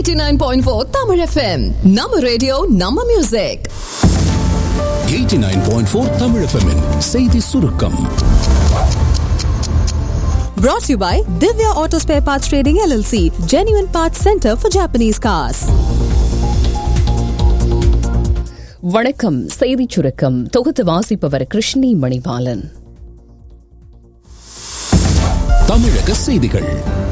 89.4 Tamil FM நம்ம radio நம்ம music 89.4 Tamil FM -இன் செய்தி சுருக்கம் Brought to you by Divya Auto Spare Parts Trading LLC, genuine parts center for Japanese cars. வணக்கம் செய்திச் சுருக்கம் தொகுத்து வாசிப்பவர் கிருஷ்ணி மணிபாலன் தமிழக செய்திகள்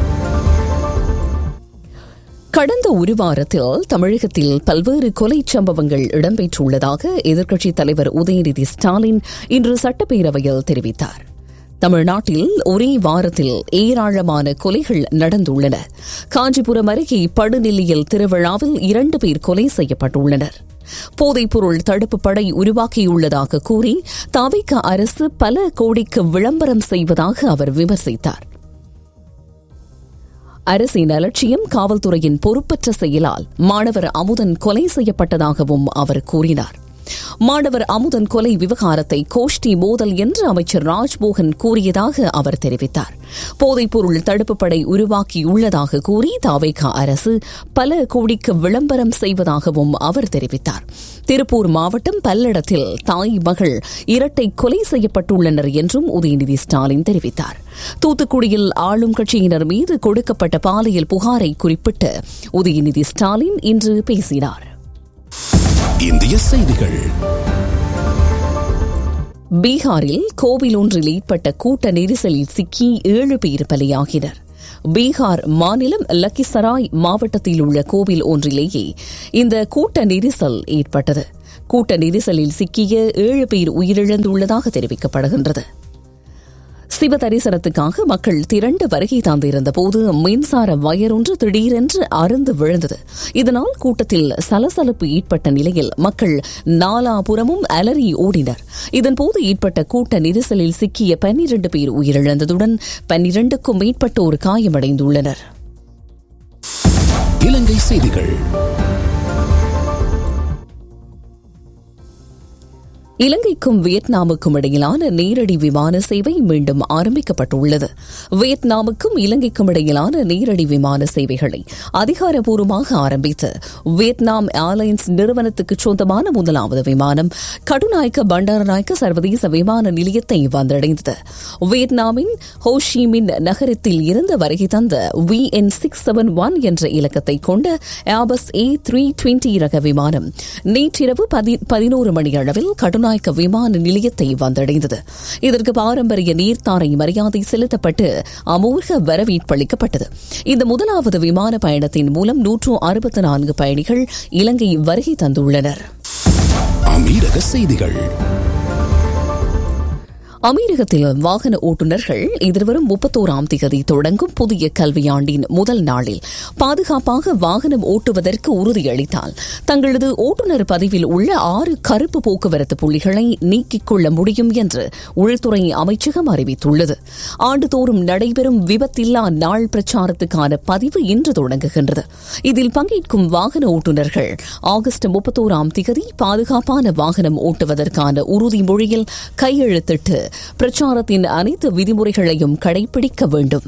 கடந்த ஒரு வாரத்தில் தமிழகத்தில் பல்வேறு கொலை சம்பவங்கள் இடம்பெற்றுள்ளதாக எதிர்க்கட்சித் தலைவர் உதயநிதி ஸ்டாலின் இன்று சட்டப்பேரவையில் தெரிவித்தார் தமிழ்நாட்டில் ஒரே வாரத்தில் ஏராளமான கொலைகள் நடந்துள்ளன காஞ்சிபுரம் அருகே படுநிலையில் திருவிழாவில் இரண்டு பேர் கொலை செய்யப்பட்டுள்ளனர் போதைப்பொருள் தடுப்பு படை உருவாக்கியுள்ளதாக கூறி தாவிக அரசு பல கோடிக்கு விளம்பரம் செய்வதாக அவர் விமர்சித்தார் அரசின் அலட்சியம் காவல்துறையின் பொறுப்பற்ற செயலால் மாணவர் அமுதன் கொலை செய்யப்பட்டதாகவும் அவர் கூறினார் மாணவர் அமுதன் கொலை விவகாரத்தை கோஷ்டி மோதல் என்று அமைச்சர் ராஜ்மோகன் கூறியதாக அவர் தெரிவித்தார் போதைப்பொருள் தடுப்பு படை உருவாக்கியுள்ளதாக கூறி தாவைக்கா அரசு பல கோடிக்கு விளம்பரம் செய்வதாகவும் அவர் தெரிவித்தார் திருப்பூர் மாவட்டம் பல்லடத்தில் தாய் மகள் இரட்டை கொலை செய்யப்பட்டுள்ளனர் என்றும் உதயநிதி ஸ்டாலின் தெரிவித்தார் தூத்துக்குடியில் ஆளும் கட்சியினர் மீது கொடுக்கப்பட்ட பாலியல் புகாரை குறிப்பிட்டு உதயநிதி ஸ்டாலின் இன்று பேசினார் இந்திய செய்திகள் பீகாரில் கோவில் ஒன்றில் ஏற்பட்ட கூட்ட நெரிசலில் சிக்கி ஏழு பேர் பலியாகினர் பீகார் மாநிலம் லக்கிசராய் மாவட்டத்தில் உள்ள கோவில் ஒன்றிலேயே இந்த கூட்ட நெரிசல் ஏற்பட்டது கூட்ட நெரிசலில் சிக்கிய ஏழு பேர் உயிரிழந்துள்ளதாக தெரிவிக்கப்படுகின்றது சிவ தரிசனத்துக்காக மக்கள் திரண்டு வருகை தந்திருந்த போது மின்சார வயர் ஒன்று திடீரென்று அருந்து விழுந்தது இதனால் கூட்டத்தில் சலசலப்பு ஏற்பட்ட நிலையில் மக்கள் நாலாபுறமும் அலறி ஓடினர் இதன்போது ஏற்பட்ட கூட்ட நெரிசலில் சிக்கிய பன்னிரண்டு பேர் உயிரிழந்ததுடன் பன்னிரண்டுக்கும் மேற்பட்டோர் காயமடைந்துள்ளனர் இலங்கை செய்திகள் இலங்கைக்கும் வியட்நாமுக்கும் இடையிலான நேரடி விமான சேவை மீண்டும் ஆரம்பிக்கப்பட்டுள்ளது வியட்நாமுக்கும் இலங்கைக்கும் இடையிலான நேரடி விமான சேவைகளை அதிகாரப்பூர்வமாக ஆரம்பித்து வியட்நாம் ஏர்லைன்ஸ் நிறுவனத்துக்கு சொந்தமான முதலாவது விமானம் கடுநாயக்க பண்டாரநாயக்க சர்வதேச விமான நிலையத்தை வந்தடைந்தது வியட்நாமின் ஹோஷிமின் நகரத்தில் இருந்து வருகை தந்த V N six seven one என்ற இலக்கத்தை கொண்ட ஏபஸ் ஏ த்ரீ டுவெண்டி ரக விமானம் நேற்றிரவு பதினோரு மணி அளவில் கடுநாயக்க விமான நிலையத்தை வந்தடைந்தது இதற்கு பாரம்பரிய நீர்த்தாரை மரியாதை செலுத்தப்பட்டு அமோக வரவேற்பு அளிக்கப்பட்டது இந்த முதலாவது விமான பயணத்தின் மூலம் நூற்று அறுபத்தி நான்கு பயணிகள் இலங்கை வருகை தந்துள்ளனர் அமீரக செய்திகள் அமீரகத்தில் வாகன ஓட்டுநர்கள் எதிர்வரும் முப்பத்தோராம் தேதி தொடங்கும் புதிய கல்வியாண்டின் முதல் நாளில் பாதுகாப்பாக வாகனம் ஓட்டுவதற்கு உறுதியளித்தால் தங்களது ஓட்டுநர் பதிவில் உள்ள ஆறு கருப்பு போக்குவரத்து புள்ளிகளை நீக்கிக் கொள்ள முடியும் என்று உள்துறை அமைச்சகம் அறிவித்துள்ளது ஆண்டுதோறும் நடைபெறும் விபத்தில்லா நாள் பிரச்சாரத்துக்கான பதிவு இன்று தொடங்குகின்றது இதில் பங்கேற்கும் வாகன ஓட்டுநர்கள் ஆகஸ்ட் முப்பத்தோராம் தேதி பாதுகாப்பான வாகனம் ஓட்டுவதற்கான உறுதிமொழியில் கையெழுத்திட்டு பிரச்சாரத்தின் அனைத்து விதிமுறைகளையும் கடைபிடிக்க வேண்டும்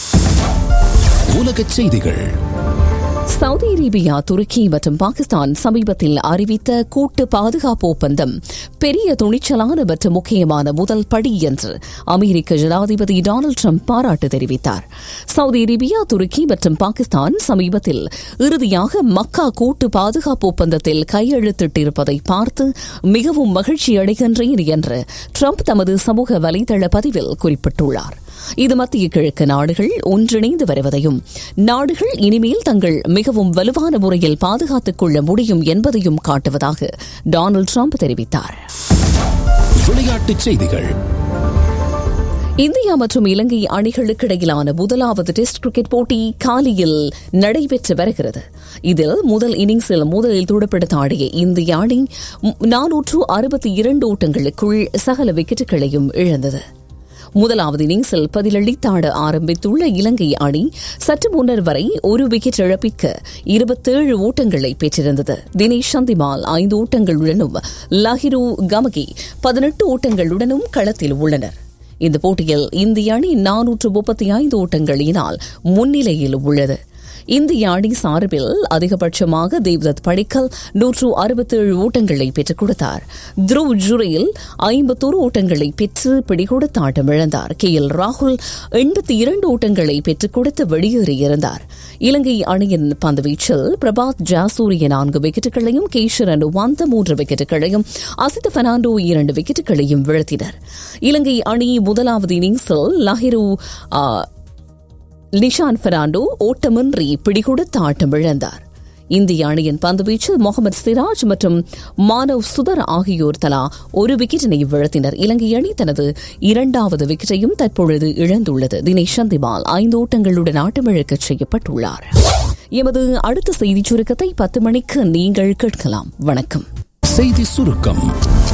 உலகச் செய்திகள் சவுதி அரேபியா துருக்கி மற்றும் பாகிஸ்தான் சமீபத்தில் அறிவித்த கூட்டு பாதுகாப்பு ஒப்பந்தம் பெரிய துணிச்சலான மற்றும் முக்கியமான முதல் படி என்று அமெரிக்க ஜனாதிபதி டொனால்டு ட்ரம்ப் பாராட்டு தெரிவித்தார் சவுதி அரேபியா துருக்கி மற்றும் பாகிஸ்தான் சமீபத்தில் இறுதியாக மக்கா கூட்டு பாதுகாப்பு ஒப்பந்தத்தில் கையெழுத்திட்டிருப்பதை பார்த்து மிகவும் மகிழ்ச்சி அடைகின்றேன் என்று ட்ரம்ப் தமது சமூக வலைதள பதிவில் குறிப்பிட்டுள்ளார் இது மத்திய கிழக்கு நாடுகள் ஒன்றிணைந்து வருவதையும் நாடுகள் இனிமேல் தங்கள் மிகவும் வலுவான முறையில் பாதுகாத்துக் கொள்ள முடியும் என்பதையும் காட்டுவதாக டொனால்டு ட்ரம்ப் தெரிவித்தார் விளையாட்டுச் செய்திகள் இந்தியா மற்றும் இலங்கை அணிகளுக்கு இடையிலான முதலாவது டெஸ்ட் கிரிக்கெட் போட்டி காலியில் நடைபெற்று வருகிறது இதில் முதல் இன்னிங்ஸில் முதலில் துடுப்படுத்த ஆடிய இந்திய அணி நானூற்று அறுபத்தி இரண்டு ஓட்டங்களுக்குள் சகல விக்கெட்டுகளையும் இழந்தது முதலாவது இன்னிங்ஸில் பதிலளித்தாட ஆரம்பித்துள்ள இலங்கை அணி சற்று முன்னர் வரை ஒரு விக்கெட் இழப்பிற்கு இருபத்தேழு ஓட்டங்களை பெற்றிருந்தது தினேஷ் சந்திமால் ஐந்து ஓட்டங்களுடனும் லஹிரு கமகி பதினெட்டு ஓட்டங்களுடனும் களத்தில் உள்ளனர் இந்த போட்டியில் இந்திய அணி நானூற்று முப்பத்தி ஐந்து ஓட்டங்களினால் முன்னிலையில் உள்ளது இந்திய அணி சார்பில் அதிகபட்சமாக தேவ்தத் படிக்கல் நூற்று அறுபத்தேழு ஓட்டங்களை பெற்றுக் கொடுத்தார் த்ருவ் ஜுரையில் ஐம்பத்தோரு ஓட்டங்களை பெற்று பிடிகொடுத்து ஆட்டமிழந்தார் கே எல் ராகுல் எண்பத்தி இரண்டு ஓட்டங்களை பெற்றுக் கொடுத்து வெளியேறியிருந்தார் இலங்கை அணியின் பந்துவீச்சில் பிரபாத் ஜாசூரிய நான்கு விக்கெட்டுகளையும் கேஷரன் வந்த மூன்று விக்கெட்டுகளையும் அசித் பெர்னாண்டோ இரண்டு விக்கெட்டுகளையும் வீழ்த்தினர் இலங்கை அணி முதலாவது இன்னிங்ஸில் லஹிரு ஆ, நிஷான் பெர்னாண்டோ ஓட்டமின்றி பிடிகொடுத்து ஆட்டமிழந்தார் இந்திய அணியின் பந்துவீச்சில் முகமது சிராஜ் மற்றும் மானவ் சுதர் ஆகியோர் தலா ஒரு விக்கெட்டினை வீழ்த்தினர் இலங்கை அணி தனது இரண்டாவது விக்கெட்டையும் தற்பொழுது இழந்துள்ளது தினேஷ் சந்திமால் ஐந்து ஓட்டங்களுடன் ஆட்டமிழக்கச் செய்யப்பட்டுள்ளார் எமது அடுத்த செய்திச் சுருக்கத்தை பத்து மணிக்கு நீங்கள் கேட்கலாம் வணக்கம் செய்தி சுருக்கம்